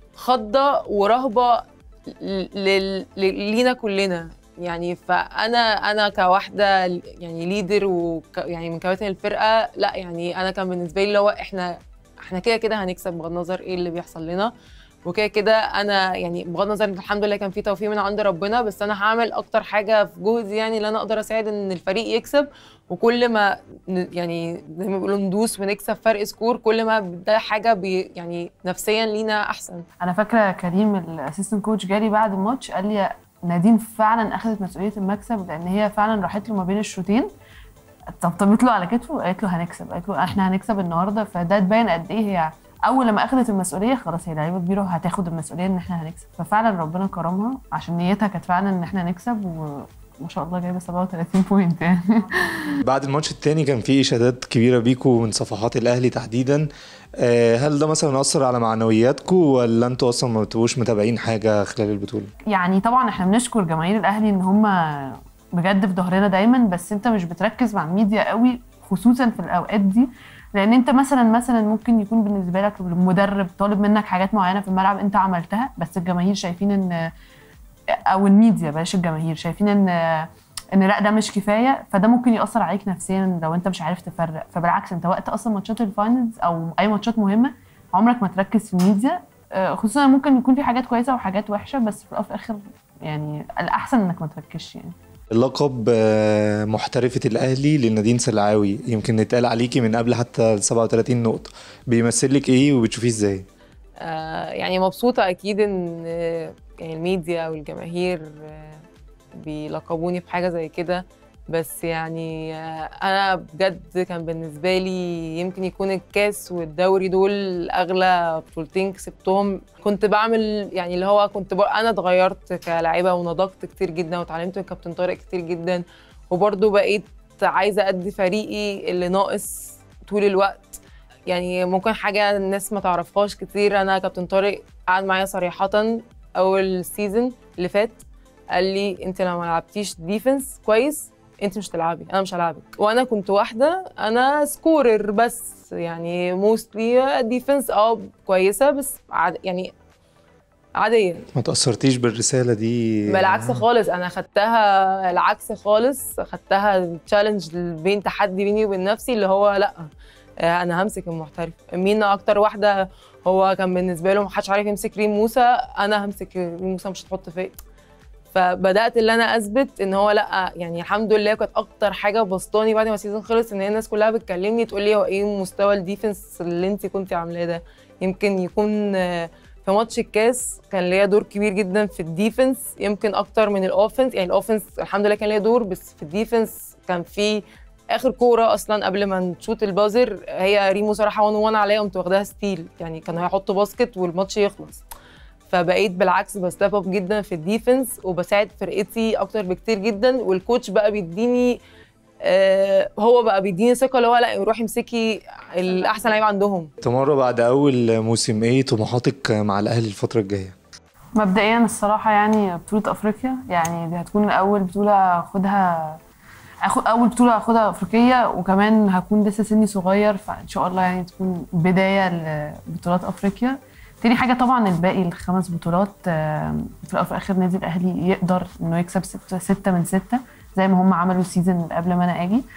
خضه ورهبه ل- لل- ل- لينا كلنا يعني فانا انا كواحده يعني ليدر وك يعني من كباتن الفرقه لا يعني انا كان بالنسبه لي اللي هو احنا احنا كده كده هنكسب بغض النظر ايه اللي بيحصل لنا وكده كده انا يعني بغض النظر ان الحمد لله كان في توفيق من عند ربنا بس انا هعمل اكتر حاجه في جهدي يعني اللي انا اقدر اساعد ان الفريق يكسب وكل ما ن- يعني زي ما بيقولوا ندوس ونكسب فرق سكور كل ما ده حاجه بي يعني نفسيا لينا احسن انا فاكره كريم الاسيستنت كوتش جالي بعد الماتش قال لي نادين فعلا اخذت مسؤوليه المكسب لان هي فعلا راحت له ما بين الشوطين طبطبت له على كتفه وقالت له هنكسب قالت له احنا هنكسب النهارده فده تبين قد ايه هي اول لما اخذت المسؤوليه خلاص هي لعيبه كبيره وهتاخد المسؤوليه ان احنا هنكسب ففعلا ربنا كرمها عشان نيتها كانت فعلا ان احنا نكسب وما شاء الله جايبه 37 بوينت يعني بعد الماتش التاني كان في اشادات كبيرة بيكو من صفحات الاهلي تحديدا آه، هل ده مثلا اثر على معنوياتكم ولا انتوا اصلا ما بتبقوش متابعين حاجة خلال البطولة؟ يعني طبعا احنا بنشكر جماهير الاهلي ان هم بجد في ظهرنا دايما بس انت مش بتركز مع الميديا قوي خصوصا في الاوقات دي لان انت مثلا مثلا ممكن يكون بالنسبه لك المدرب طالب منك حاجات معينه في الملعب انت عملتها بس الجماهير شايفين ان او الميديا بلاش الجماهير شايفين ان ان لا ده مش كفايه فده ممكن ياثر عليك نفسيا لو انت مش عارف تفرق فبالعكس انت وقت اصلا ماتشات الفاينلز او اي ماتشات مهمه عمرك ما تركز في الميديا آه، خصوصا ممكن يكون في حاجات كويسه وحاجات وحشه بس في الأول وفي الاخر يعني الاحسن انك ما تركزش يعني اللقب آه، محترفة الأهلي لنادين سلعاوي يمكن نتقال عليكي من قبل حتى ال 37 نقطة بيمثل لك إيه وبتشوفيه إزاي؟ آه، يعني مبسوطة أكيد إن آه، يعني الميديا والجماهير آه، بيلقبوني بحاجة زي كده بس يعني آه، أنا بجد كان بالنسبة لي يمكن يكون الكاس والدوري دول أغلى بطولتين كسبتهم كنت بعمل يعني اللي هو كنت بر... أنا اتغيرت كلاعبة ونضجت كتير جدا وتعلمت من كابتن طارق كتير جدا وبرضه بقيت عايزة أدي فريقي اللي ناقص طول الوقت يعني ممكن حاجة الناس ما تعرفهاش كتير أنا كابتن طارق قعد معايا صريحة أول سيزون اللي فات قال لي أنت لو ما لعبتيش ديفنس كويس أنت مش تلعبي أنا مش هلعبك وأنا كنت واحدة أنا سكورر بس يعني موستلي ديفنس أه كويسة بس عاد يعني عادية ما تأثرتيش بالرسالة دي بالعكس خالص انا خدتها العكس خالص خدتها تشالنج بين تحدي بيني وبين نفسي اللي هو لا آه، انا همسك المحترف مين اكتر واحده هو كان بالنسبه له محدش عارف يمسك ريم موسى انا همسك ريم موسى مش هتحط فيا فبدات اللي انا اثبت ان هو لا يعني الحمد لله كانت اكتر حاجه بسطاني بعد ما السيزون خلص ان هي الناس كلها بتكلمني تقول لي هو ايه مستوى الديفنس اللي انت كنتي عاملاه ده يمكن يكون آه، في ماتش الكاس كان ليا دور كبير جدا في الديفنس يمكن اكتر من الاوفنس يعني الاوفنس الحمد لله كان ليا دور بس في الديفنس كان في اخر كوره اصلا قبل ما نشوت البازر هي ريمو صراحه 1 1 عليا قمت واخداها ستيل يعني كانوا هيحطوا باسكت والماتش يخلص فبقيت بالعكس بستيب اب جدا في الديفنس وبساعد فرقتي اكتر بكتير جدا والكوتش بقى بيديني آه هو بقى بيديني ثقه اللي هو لا روحي امسكي الاحسن لعيبه عندهم تمارا بعد اول موسم ايه طموحاتك مع الاهلي الفتره الجايه مبدئيا الصراحة يعني بطولة أفريقيا يعني دي هتكون أول بطولة أخدها أخد أول بطولة أخدها أفريقية وكمان هكون لسه سني صغير فإن شاء الله يعني تكون بداية لبطولات أفريقيا تاني حاجة طبعا الباقي الخمس بطولات آم، في الأول وفي الآخر النادي الأهلي يقدر إنه يكسب ستة, ستة من ستة زي ما هم عملوا السيزون قبل ما أنا أجي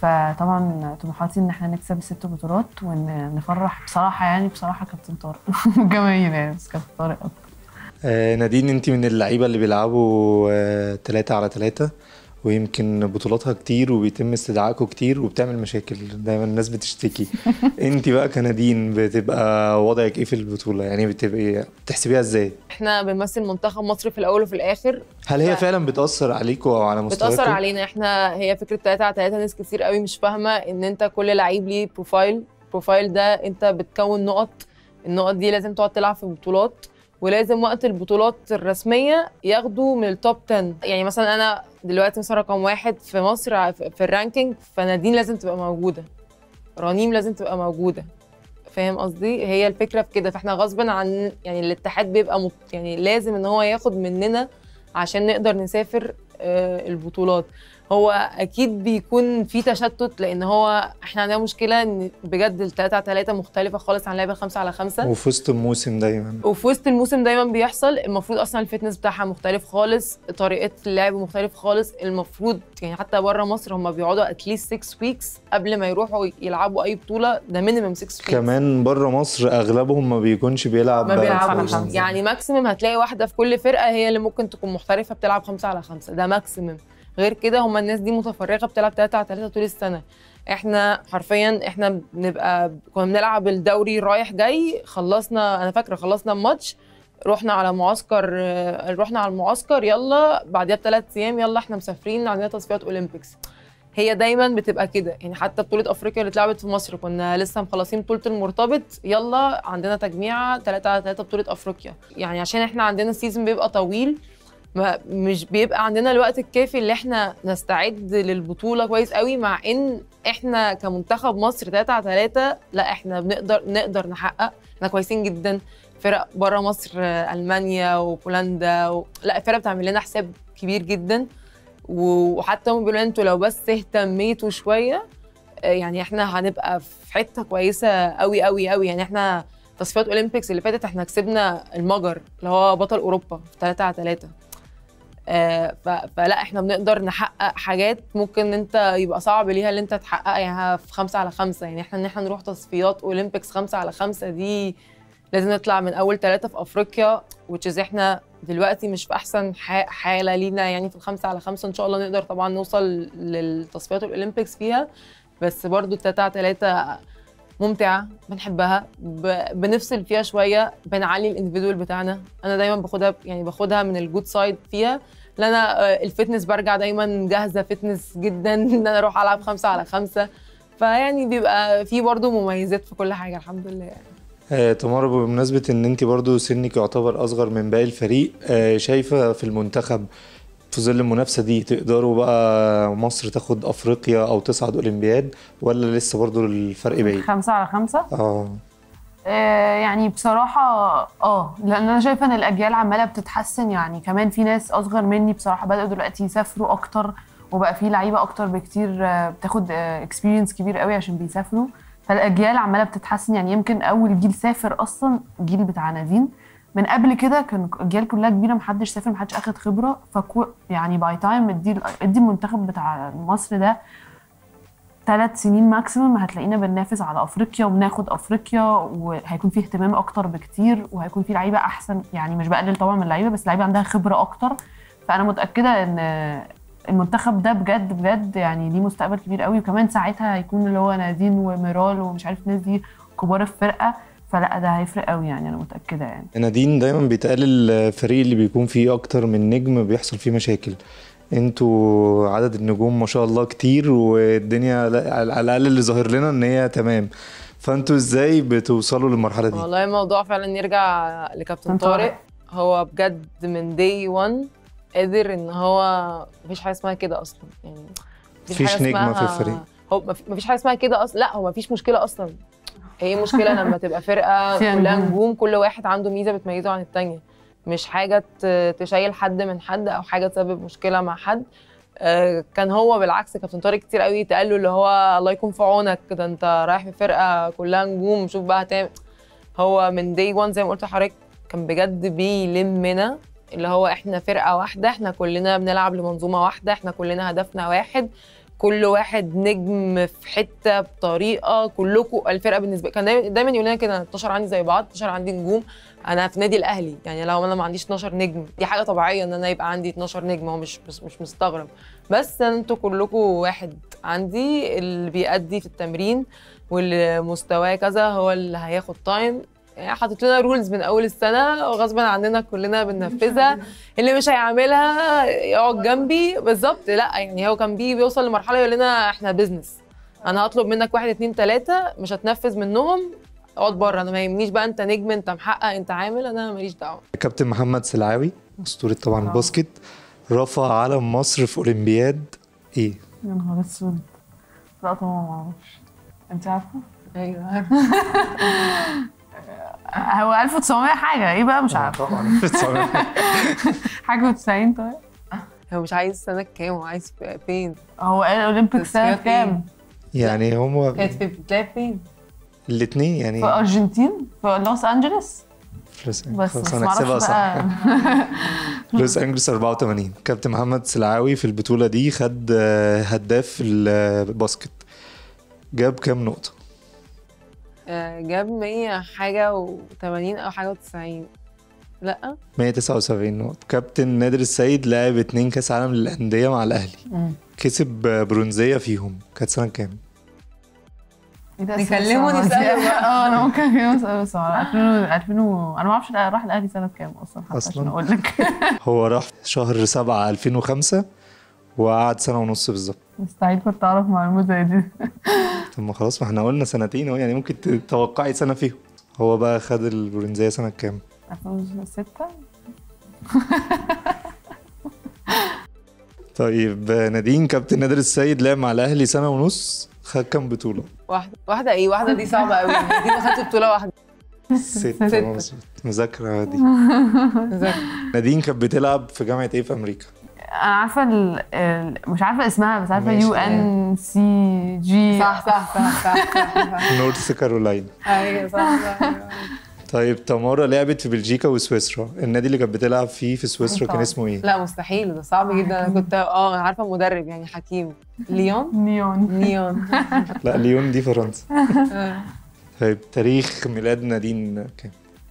فطبعا طموحاتي إن احنا نكسب الست بطولات ونفرح بصراحة يعني بصراحة كابتن طارق والجماهير يعني بس كابتن طارق أكتر آه نادين انت من اللعيبه اللي بيلعبوا آه تلاتة على تلاتة ويمكن بطولاتها كتير وبيتم استدعائكم كتير وبتعمل مشاكل دايما الناس بتشتكي انت بقى كنادين بتبقى وضعك ايه في البطوله يعني بتبقي بتحسبيها ازاي احنا بنمثل منتخب مصر في الاول وفي الاخر هل هي ف- فعلا بتاثر عليكم او على مستواكم بتأثر علينا احنا هي فكرة 3 على 3 ناس كتير قوي مش فاهمة ان انت كل لعيب ليه بروفايل البروفايل ده انت بتكون نقط النقط دي لازم تقعد تلعب في بطولات ولازم وقت البطولات الرسمية ياخدوا من التوب 10 يعني مثلا انا دلوقتي مثلا رقم واحد في مصر ع- في في الرانكينج فنادين لازم تبقى موجودة رنيم لازم تبقى موجودة فاهم قصدي هي الفكرة في كده فاحنا غصبا عن يعني الاتحاد بيبقى مط... يعني لازم ان هو ياخد مننا عشان نقدر نسافر آه، البطولات هو اكيد بيكون في تشتت لان هو احنا عندنا مشكله ان بجد الثلاثة على ثلاثة مختلفه خالص عن لعبه الخمسة على خمسة وفي وسط الموسم دايما وفي وسط الموسم دايما بيحصل المفروض اصلا الفتنس بتاعها مختلف خالص طريقه اللعب مختلف خالص المفروض يعني حتى بره مصر هم بيقعدوا اتليست 6 ويكس قبل ما يروحوا يلعبوا اي بطوله ده مينيمم 6 ويكس كمان بره مصر اغلبهم ما بيكونش بيلعب ما بيلعبش على على خمسة. خمسة يعني ماكسيمم هتلاقي واحدة في كل فرقة هي اللي ممكن تكون محترفة بتلعب خمسة على خمسة ده ماكسيمم غير كده هما الناس دي متفرغة بتلعب تلاتة على تلاتة طول السنة احنا حرفيا احنا بنبقى كنا بنلعب الدوري رايح جاي خلصنا انا فاكرة خلصنا الماتش رحنا على معسكر آه، رحنا على المعسكر يلا بعدها بثلاث ايام يلا احنا مسافرين عندنا تصفيات اولمبيكس هي دايما بتبقى كده يعني حتى بطوله افريقيا اللي اتلعبت في مصر كنا لسه مخلصين بطوله المرتبط يلا عندنا تجميعه 3 على 3 بطوله افريقيا يعني عشان احنا عندنا السيزون بيبقى طويل ما مش بيبقى عندنا الوقت الكافي اللي احنا نستعد للبطوله كويس قوي مع ان احنا كمنتخب مصر 3 على 3 لا احنا بنقدر نقدر نحقق احنا كويسين جدا فرق بره مصر آه، المانيا وبولندا و... لا الفرق بتعمل لنا حساب كبير جدا و- وحتى هم بيقولوا انتوا لو بس اهتميتوا شويه آه، يعني احنا هنبقى في حته كويسه قوي قوي قوي يعني احنا تصفيات اولمبيكس اللي فاتت احنا كسبنا المجر اللي هو بطل اوروبا في 3 على 3 آه ف- فلا احنا بنقدر نحقق حاجات ممكن انت يبقى صعب ليها اللي انت تحققها في خمسة على خمسة يعني احنا ان احنا نروح تصفيات اولمبيكس خمسة على خمسة دي لازم نطلع من اول ثلاثة في افريقيا which is احنا دلوقتي مش في احسن ح- حالة لينا يعني في الخمسة على خمسة ان شاء الله نقدر طبعا نوصل للتصفيات الاولمبيكس فيها بس برضو التلاتة على تلاتة ممتعة بنحبها ب... بنفصل فيها شوية بنعلي الانديفيدوال بتاعنا أنا دايما باخدها يعني باخدها من الجود سايد فيها لأن أنا آه، الفتنس برجع دايما جاهزة فتنس جدا إن أنا أروح ألعب خمسة على خمسة فيعني بيبقى في برضو مميزات في كل حاجة الحمد لله يعني. آه، تمارا بمناسبة ان انت برضو سنك يعتبر اصغر من باقي الفريق آه، شايفة في المنتخب في ظل المنافسة دي تقدروا بقى مصر تاخد افريقيا او تصعد اولمبياد ولا لسه برضو الفرق بعيد؟ خمسة على خمسة اه آه، يعني بصراحة اه لأن أنا شايفة إن الأجيال عمالة بتتحسن يعني كمان في ناس أصغر مني بصراحة بدأوا دلوقتي يسافروا أكتر وبقى في لعيبة أكتر بكتير آه، بتاخد اكسبيرينس كبير قوي عشان بيسافروا فالأجيال عمالة بتتحسن يعني يمكن أول جيل سافر أصلا جيل بتاع نادين من قبل كده كان الأجيال كلها كبيرة محدش سافر محدش أخد خبرة فكو يعني باي تايم ادي ادي المنتخب بتاع مصر ده ثلاث سنين ماكسيمم هتلاقينا بننافس على افريقيا وبناخد افريقيا وهيكون في اهتمام اكتر بكتير وهيكون في لعيبه احسن يعني مش بقلل طبعا من اللعيبه بس لعيبه عندها خبره اكتر فانا متاكده ان المنتخب ده بجد بجد يعني ليه مستقبل كبير قوي وكمان ساعتها هيكون اللي هو نادين وميرال ومش عارف الناس دي كبار الفرقه فلا ده هيفرق قوي يعني انا متاكده يعني نادين دايما بيتقال الفريق اللي بيكون فيه اكتر من نجم بيحصل فيه مشاكل انتوا عدد النجوم ما شاء الله كتير والدنيا لا- على الاقل اللي ظاهر لنا ان هي تمام فانتوا ازاي بتوصلوا للمرحله دي والله الموضوع فعلا يرجع لكابتن كابتن طارق. طارق هو بجد من داي 1 قدر ان هو مفيش حاجه اسمها كده اصلا يعني مفيش حاجة نجمة في اسمها- الفريق. هو مف- مفيش حاجه اسمها كده اصلا لا هو مفيش مشكله اصلا هي مشكله لما تبقى فرقه فيها كلها نجوم. نجوم كل واحد عنده ميزه بتميزه عن التانية مش حاجه ت- تشيل حد من حد او حاجه تسبب مشكله مع حد آه، كان هو بالعكس كابتن طارق كتير قوي يتقال له اللي هو الله يكون في عونك ده انت رايح في فرقه كلها نجوم شوف بقى هتعمل هو من داي 1 زي ما قلت لحضرتك كان بجد بيلمنا اللي هو احنا فرقه واحده احنا كلنا بنلعب لمنظومه واحده احنا كلنا هدفنا واحد كل واحد نجم في حته بطريقه كلكم الفرقه بالنسبه كان دايما, دايما يقول لنا كده 12 عندي زي بعض 12 عندي نجوم انا في نادي الاهلي يعني لو انا ما عنديش 12 نجم دي حاجه طبيعيه ان انا يبقى عندي 12 نجم هو مش مش, مش مستغرب بس انتوا كلكم واحد عندي اللي بيأدي في التمرين واللي مستواه كذا هو اللي هياخد تايم يعني حاطط لنا رولز من اول السنه وغصبا عننا كلنا بننفذها اللي مش هيعملها يقعد جنبي بالظبط لا يعني هو كان بيجي بيوصل لمرحله يقول لنا احنا بيزنس انا هطلب منك واحد اتنين تلاته مش هتنفذ منهم اقعد بره انا ما يهمنيش بقى انت نجم انت محقق انت عامل انا ماليش دعوه كابتن محمد سلعاوي اسطوره طبعا الباسكت رفع علم مصر في اولمبياد ايه يا نهار اسود لا طبعا ما اعرفش انت عارفه؟ ايوه هو 1900 حاجه ايه بقى مش عارفه طبعا حاجه و90 طيب هو مش عايز سنه كام هو عايز في- فين هو قال الاولمبيك سنه تصفيات كام؟ يعني هم كانت في بتلعب فين الاثنين في يعني ارجنتين في لوس انجلوس بس بس خلاص بس هنحسبها معرفش صح بقى لوس انجلوس 84 كابتن محمد سلعاوي في البطوله دي خد آه، هداف الباسكت جاب كام نقطه آه، جاب 100 حاجه و80 او حاجه و90 لا 179 نقطة كابتن نادر السيد لعب اتنين كاس عالم للأندية مع الأهلي مم. كسب برونزية فيهم كانت سنة كام؟ إيه ده نكلمه السنة نسأله دي؟ بقى. اه انا ممكن اكلمه اساله بس هو 2000 2000 و- انا ما اعرفش راح الاهلي سنه كام اصلا حتى أصلاً؟ عشان اقول لك هو راح شهر 7 2005 وقعد سنة ونص بالظبط مستحيل كنت اعرف معلومه زي دي طب ما خلاص ما احنا قلنا سنتين اهو يعني ممكن تتوقعي سنة فيهم هو بقى خد البرونزية سنة كام؟ 2006 طيب نادين كابتن نادر السيد لعب مع الأهلي سنة ونص خد كام بطولة؟ واحده واحده ايه واحده دي صعبه قوي دي ما خدت بطوله واحده ستة ستة. مظبوط مذاكرة دي ذاكر. نادين كانت بتلعب في جامعة ايه في أمريكا؟ انا عارفه ال... ال... مش عارفه اسمها بس عارفه ماشي. يو ان سي جي صح صح صح صح صح صح نورث كارولاينا ايوه صح صح طيب تمارا لعبت في بلجيكا وسويسرا النادي اللي كانت بتلعب فيه في سويسرا كان طبعا. اسمه ايه؟ لا مستحيل ده صعب جدا انا كنت اه أنا عارفه مدرب يعني حكيم ليون نيون نيون لا ليون دي فرنسا آه. طيب تاريخ ميلاد نادين كام؟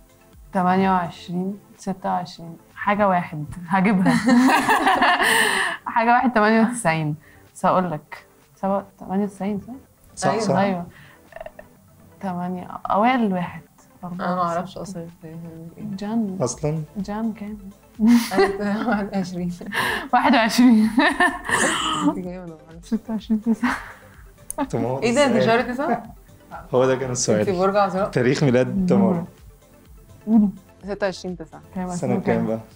28 26 حاجه واحد هجيبها حاجه واحد 98 بس هقول لك سبعة 98 صح؟ صح أيوة. صح ايوه 8 اوائل واحد انا ما اعرفش اصلا جان اصلا جان كام؟ 21 21 جامد 26 9 تمارا ايه ده انت شهر تسعة؟ هو ده كان انت السؤال برج عذراء تاريخ ميلاد تمارا قولي 26 9 كام سنة كام بقى؟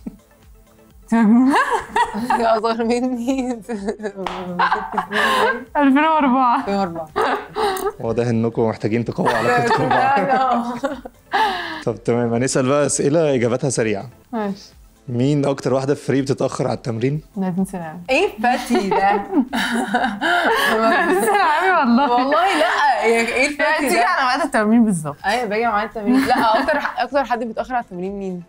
اصغر مني ست سنين 2004 2004 واضح انكم محتاجين تقووا علاقتكم ببعض طب تمام هنسأل بقى أسئلة إجاباتها سريعة ماشي مين أكتر واحدة في الفريق بتتأخر على التمرين؟ نادين سلام ايه فاتي ده؟ نادين سلام والله والله لا ايه يعني الفاتي تيجي ده؟ على وقت التمرين بالظبط ايوه باجي معايا التمرين لا اكتر اكتر حد بيتاخر على التمرين مين؟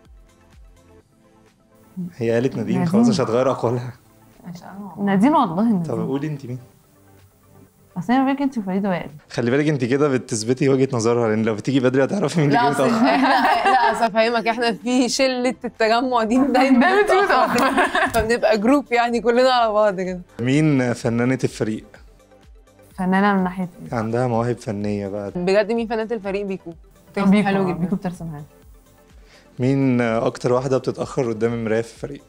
هي قالت نادين نادين. خلاص مش هتغير أقوالها نادين والله طب نادين قولي أنت مين؟ اصل انا فاكر انت وفريده وائل خلي بالك انت كده بتثبتي وجهه نظرها لان لو بتيجي بدري هتعرفي مين اللي لا جه اصل متاخر احنا لا اصل افهمك احنا في شله التجمع دي دايما دايما بتيجي متأخر. فبنبقى جروب يعني كلنا على بعض كده مين فنانه الفريق فنانه من ناحيه ايه؟ عندها مواهب فنيه بقى بجد مين فنانة الفريق بيكو بيكو حلو آه، جدا بيكو بترسم حلو مين اكتر واحده بتتاخر قدام المرايه في الفريق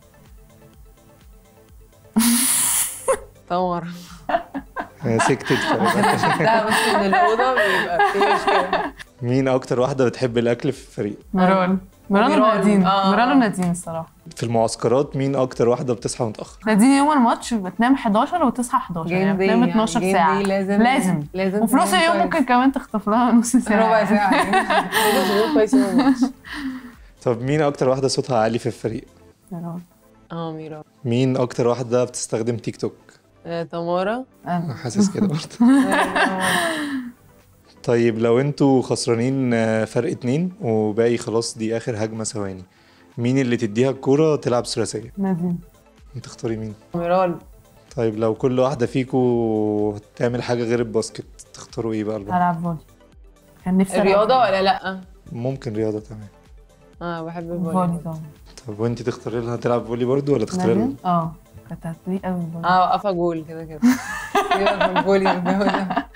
تمر هي سكتت فريق. لا بس من الاوضه بيبقى في مشكله مين اكتر واحده بتحب الاكل في الفريق ميرال ميرال ميرال، ونادين آه. ميرال ونادين الصراحه في المعسكرات مين اكتر واحده بتصحى متاخر نادين يوم الماتش بتنام 11 وتصحى 11 يعني جيم دي بتنام يعني 12 جيم ساعه دي لازم لازم لازم وفي نص تنام اليوم كويس. ممكن كمان تخطف لها نص ساعه ربع ساعه يعني. لازم تنام كويس يوم الماتش طب مين اكتر واحده صوتها عالي في الفريق ميرال. اه ميرا مين اكتر واحده بتستخدم تيك توك آه، تمارا أنا. حاسس كده برضه طيب لو انتوا خسرانين آه، فرق اتنين وباقي خلاص دي اخر هجمه ثواني مين اللي تديها الكوره تلعب ثلاثيه نادين تختاري مين ميرال طيب لو كل واحده فيكو تعمل حاجه غير الباسكت تختاروا ايه بقى الباسكت؟ هلعب فولي كان نفسي ألعب الرياضه فولي. ولا لا ممكن رياضه تمام اه بحب فولي الفولي طبعا طب وانت تختاري لها تلعب فولي برضو ولا تختاري لها نادين اه كانت هتليق قوي الفولي اه واقفه جول كده كده سيبك من الفولي والجو ده